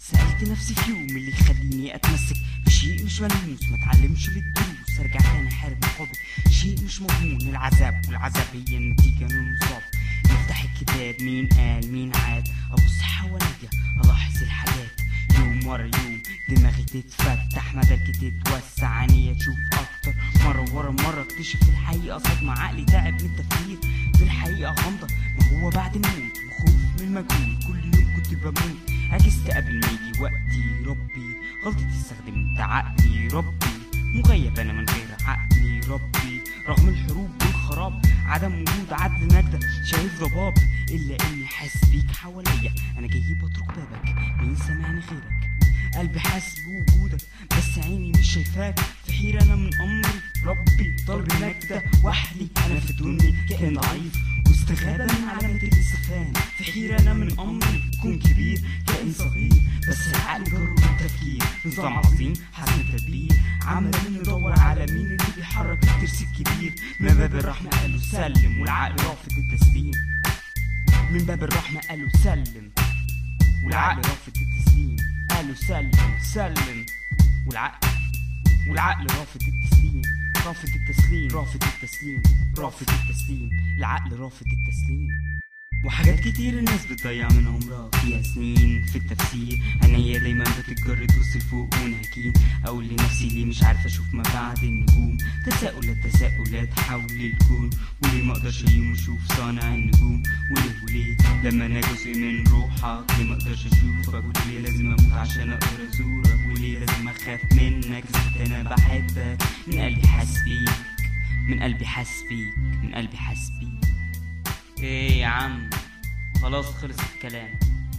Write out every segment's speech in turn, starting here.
سألت نفسي في يوم اللي يخليني أتمسك بشيء مش ملموس ما اتعلمش بالدروس أرجع تاني أحارب الحب شيء مش مضمون العذاب والعذاب هي النتيجة من المصاب نفتح الكتاب مين قال مين عاد أبص حواليا ألاحظ الحاجات يوم ورا يوم دماغي تتفتح مداركي تتوسع عينيا تشوف أكتر مرة ورا مرة اكتشف الحقيقة صدمة عقلي تعب من التفكير في الحقيقة غامضة ما هو بعد الموت وخوف من المجهول كل يوم كنت بموت عجزت قبل ما يجي وقتي ربي غلطتي استخدمت عقلي ربي مغيب انا من غير عقلي ربي رغم الحروب والخراب عدم وجود عدل نجدة شايف ضباب الا اني حاسس بيك حواليا انا جاي بترك بابك مين سامعني غيرك قلبي حاسس بوجودك بس عيني مش شايفاك في حيرة انا من امري ربي طالب النجدة وحدي انا في الدنيا كائن ضعيف واستغابة من علامة الاستفهام في حيرة انا من امري كون كبير كائن صغير بس العقل جرب التفكير نظام عظيم حسن تدبير عمالين ندور على مين اللي بيحرك الترس الكبير من باب الرحمة قالوا سلم والعقل رافض التسليم من باب الرحمة قالوا سلم والعقل رافض التسليم قالوا سلم سلم والعقل والعقل رافض التسليم رافض التسليم رافض التسليم رافض التسليم العقل رافض التسليم وحاجات كتير الناس بتضيع من عمرها فيها سنين في التفسير عينيا دايما بتتجر تبص لفوق ونهكين اقول لنفسي ليه مش عارف اشوف ما بعد النجوم تساؤلات تساؤلات حول الكون وليه ما اقدرش اليوم اشوف صانع النجوم وليه وليه لما انا جزء من روحك ليه ما اقدرش اشوفك وليه لازم اموت عشان اقدر ازورك وليه لازم اخاف منك زدت انا بحبك من قلبي حاسس بيك من قلبي حاسس بيك من قلبي حاسس بيك ايه يا عم خلاص خلص الكلام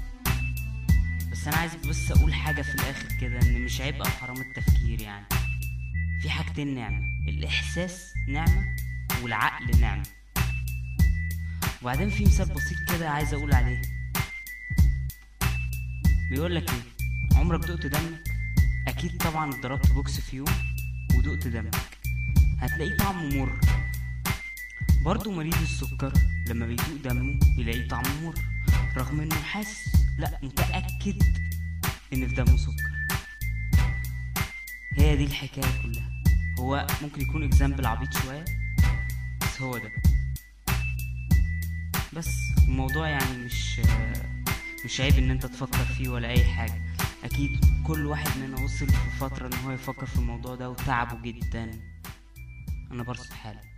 بس انا عايز بس اقول حاجة في الاخر كده ان مش عيب او حرام التفكير يعني في حاجتين نعمة الاحساس نعمة والعقل نعمة وبعدين في مثال بسيط كده عايز اقول عليه بيقول لك ايه عمرك دقت دمك اكيد طبعا ضربت بوكس في يوم ودقت دمك هتلاقيه طعمه مر برضه مريض السكر لما بيدوق دمه يلاقيه طعمه مر رغم انه حاسس لا متأكد ان في دمه سكر هي دي الحكاية كلها هو ممكن يكون اكزامبل عبيط شوية بس هو ده بس الموضوع يعني مش مش عيب ان انت تفكر فيه ولا اي حاجة اكيد كل واحد مننا وصل في فترة ان هو يفكر في الموضوع ده وتعبه جدا انا برصد حالك